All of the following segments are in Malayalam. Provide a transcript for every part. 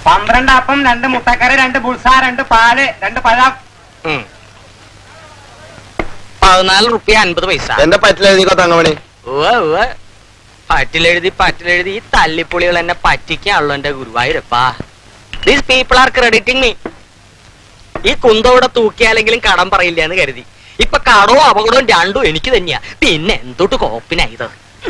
പന്ത്രണ്ട് അപ്പം രണ്ട് മുട്ടക്കറി രണ്ട് ബുൾസ രണ്ട് പാല് രണ്ട് പഴം ഉം. പതിനാല് റുപ്യ അൻപത് പൈസ എന്റെ പറ്റിലെഴുതിക്കോ തങ്കമണി ഉവ്വ് ഉവ്വ്. പറ്റിലെഴുതി പറ്റിലെഴുതി ഈ തല്ലിപ്പൊളികൾ എന്നെ പറ്റിക്കാണല്ലോ എന്റെ ഗുരുവായൂരപ്പാ these people are crediting me ഈ കുന്തവിടെ തൂക്കിയാലെങ്കിലും കടം പറയില്ല എന്ന് കരുതി ഇപ്പൊ കടവും അപകടവും രണ്ടും എനിക്ക് തന്നെയാ പിന്നെ എന്തൊട്ട് കോപ്പിനായത്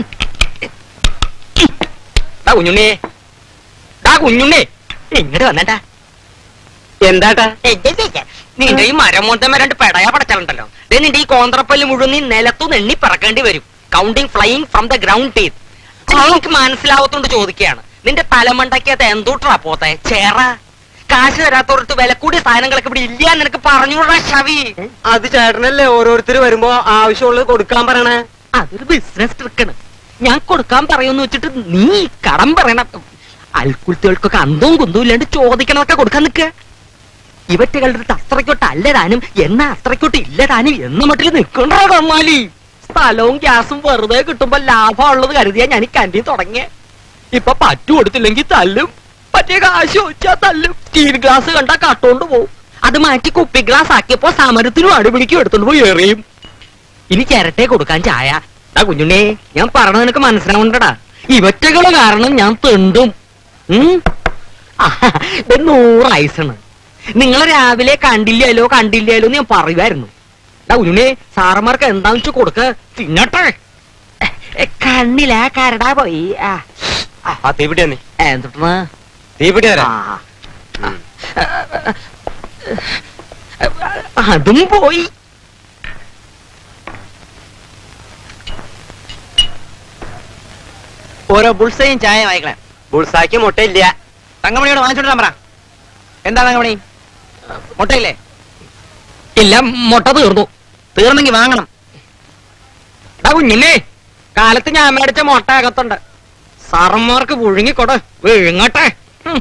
ഡാ കുഞ്ഞുണ്ണേ ഡാ കുഞ്ഞുണ്ണേ ഇങ്ങോട്ട് വന്നേട്ടാ എന്താട്ടാ നിന്റെ ഈ മരമോന്തമ്മ രണ്ട് പെടയാ പടച്ചാലുണ്ടല്ലോ ദേ നിന്റെ ഈ കോന്ത്രപ്പല്ല് മുഴുവൻ നീ നിലത്തു നെണ്ണി പറക്കേണ്ടി വരും counting flying from the ground teeth എനിക്ക് മനസ്സിലാവത്തോണ്ട് ചോദിക്കുകയാണ് നിന്റെ തലമണ്ടക്കകത്ത് എന്തൂട്ടാ പോത്തെ ചേറ കാശ് തരാത്തോടത്ത് വില കൂടിയ സാധനങ്ങളൊക്കെ ഇവിടെ ഇല്ല നിനക്ക് പറഞ്ഞൂടാ ഷവി അത് ചേട്ടനല്ലേ ഓരോരുത്തർ വരുമ്പോ ആവശ്യമുള്ളത് കൊടുക്കാൻ പറയണേ അതൊരു ബിസിനസ് ട്രിക്കാണ് ഞാൻ കൊടുക്കാൻ പറയുമെന്ന് വെച്ചിട്ട് നീ കടം പറയണം അൽക്കുലത്തുകൾക്കൊക്കെ അന്തവും കുന്തവും ഇല്ലാണ്ട് ചോദിക്കണതൊക്കെ കൊടുക്കാൻ നിൽക്കുക ഇവറ്റകളുടെ അടുത്ത് അത്രയ്ക്കോട്ട് അല്ലതാനും എന്നാ അത്രയ്ക്കോട്ട് ഇല്ലതാനും എന്ന മട്ടിൽ നിൽക്കണ്ടോ കമ്മാലി സ്ഥലവും ഗ്യാസും വെറുതെ കിട്ടുമ്പോ ലാഭമുള്ളത് കരുതിയാ ഞാൻ ഈ കന്റി തുടങ്ങിയ ഇപ്പൊ പറ്റു കൊടുത്തില്ലെങ്കിൽ തല്ലും പറ്റിയ കാശ് ചോദിച്ചാ തല്ലും സ്റ്റീൽ ഗ്ലാസ് കണ്ടാ കട്ടോണ്ട് പോവും അത് മാറ്റി കുപ്പി ഗ്ലാസ് ആക്കിയപ്പോ സമരത്തിനും അടിപിടിക്കും എടുത്തോണ്ട് പോയി എറിയും ഇനി ചിരട്ടെ കൊടുക്കാൻ ചായ ആ കുഞ്ഞുണ്ണേ ഞാൻ പറഞ്ഞത് നിനക്ക് മനസ്സിലാവണ്ടടാ ഇവറ്റകള് കാരണം ഞാൻ തെണ്ടും ഉം? ആഹാ, ഇത് നൂറ് ഐസാണ് നിങ്ങളെ രാവിലെ കണ്ടില്ലല്ലോ കണ്ടില്ലല്ലോ എന്ന് ഞാൻ പറയുമായിരുന്നു ഡാ കുഞ്ഞുണ്ണേ സാറന്മാർക്ക് എന്താന്ന് വെച്ചാ കൊടുക്ക തിന്നട്ടെ എ, കണ്ണിലാ കരടാ പോയി ആ ആ തീപിടി തന്നെ എന്തുട്ടാ തീപിടി ആ. അതും പോയി ഓരോ ബുൾസയും ചായ വാങ്ങിക്കണേ ബുൾസാക്ക് മുട്ടയില്ല തങ്കമണിയോട് വാങ്ങിച്ചോണ്ട് പറ എന്താ തങ്കമണി മുട്ടയില്ലേ ഇല്ല മുട്ട തീർന്നു തീർന്നെങ്കിൽ വാങ്ങണം എടാ കുഞ്ഞിനെ കാലത്ത് ഞാൻ മേടിച്ച മുട്ട അകത്തുണ്ട് സാറന്മാർക്ക് പുഴുങ്ങിക്കൊട വിഴുങ്ങട്ടെ ഉം.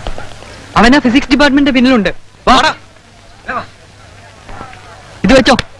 അവനാ ഫിസിക്സ് ഡിപ്പാർട്ട്മെന്റ് പിന്നിലുണ്ട് വാ ഇത് വെച്ചോ